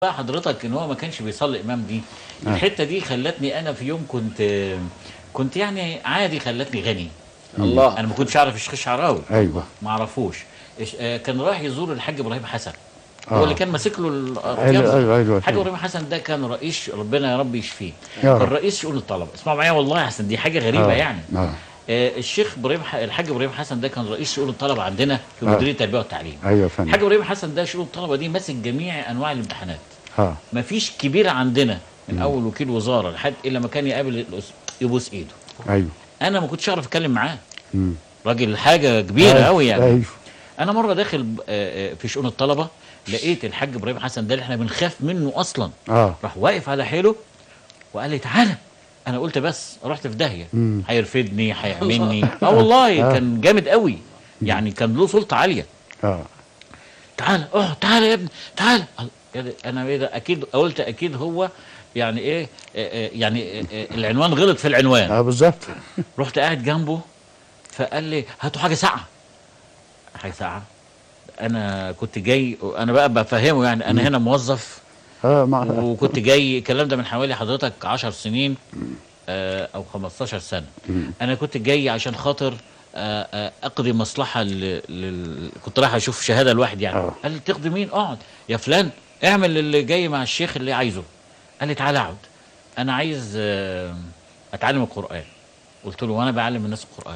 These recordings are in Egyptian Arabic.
بقى حضرتك ان هو ما كانش بيصلي امام دي آه. الحته دي خلتني انا في يوم كنت كنت يعني عادي خلتني غني الله انا ما كنتش اعرف الشيخ الشعراوي ايوه ما اعرفوش إيش- آه، كان رايح يزور الحاج ابراهيم حسن آه. هو اللي كان ماسك له ال- ايوه القيادة. ايوه ايوه الحاج ابراهيم حسن ده كان رئيس ربنا يا رب يشفيه يا كان رب. رئيس شؤون الطلبه اسمعوا معايا والله يا حسن دي حاجه غريبه آه. يعني اه آه، الشيخ ابراهيم ح- الحاج ابراهيم حسن ده كان رئيس شؤون الطلبه عندنا في آه. مديريه التربيه والتعليم ايوه يا فندم الحاج ابراهيم حسن ده شؤون الطلبه دي ماسك جميع انواع الامتحانات اه ما فيش كبير عندنا من اول وكيل وزاره لحد الا ما كان يقابل الأس- يبوس ايده ايوه انا ما كنتش اعرف اتكلم معاه مم. راجل حاجه كبيره أيوة، قوي يعني ايوه انا مره داخل آه، آه، في شؤون الطلبه لقيت الحاج ابراهيم حسن ده اللي احنا بنخاف منه اصلا اه راح واقف على حيله وقال لي تعالى انا قلت بس رحت في داهيه مم. هيرفدني هيعملني اه والله آه. كان جامد قوي يعني كان له سلطه عاليه اه تعالى اه تعالى يا ابني تعالى قال- يا دي- انا ايه ده اكيد قلت اكيد هو يعني ايه آه، آه، يعني آه، آه، العنوان غلط في العنوان اه بالظبط رحت قاعد جنبه فقال لي هاتوا حاجه ساقعه حاجه ساقعه انا كنت جاي انا بقى بفهمه يعني انا هنا موظف اه مع وكنت جاي الكلام ده من حوالي حضرتك 10 سنين آه، او 15 سنه انا كنت جاي عشان خاطر آه، آه، اقضي مصلحه لل... لل... كنت رايح اشوف شهاده لواحد يعني آه. قال لي تقضي مين اقعد يا فلان اعمل اللي جاي مع الشيخ اللي عايزه قال لي تعالى اقعد انا عايز آه، اتعلم القران قلت له وانا بعلم الناس القران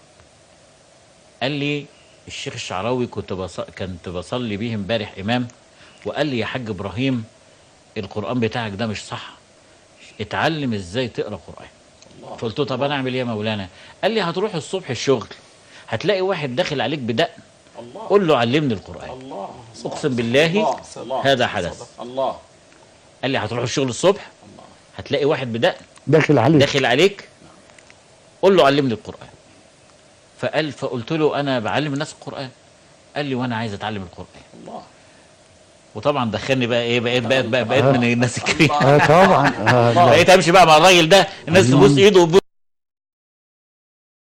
قال لي الشيخ الشعراوي كنت بص... كنت بصلي بيه امبارح امام وقال لي يا حاج ابراهيم القران بتاعك ده مش صح اتعلم ازاي تقرا قران فقلت له طب انا اعمل ايه يا مولانا قال لي هتروح الصبح الشغل هتلاقي واحد داخل عليك بدقن الله قول له علمني القران الله اقسم بالله الله الله هذا حدث الله قال لي هتروح الشغل الصبح هتلاقي واحد بدقن داخل عليك داخل عليك قول له علمني القرآن فقال فقلت له أنا بعلم الناس القرآن قال لي وأنا عايز أتعلم القرآن الله وطبعا دخلني بقى إيه بقيت بقيت بقيت, بقيت من الناس الكريمة اه طبعا آه لا. بقيت أمشي بقى مع الراجل ده الناس تبوس إيده وتبوس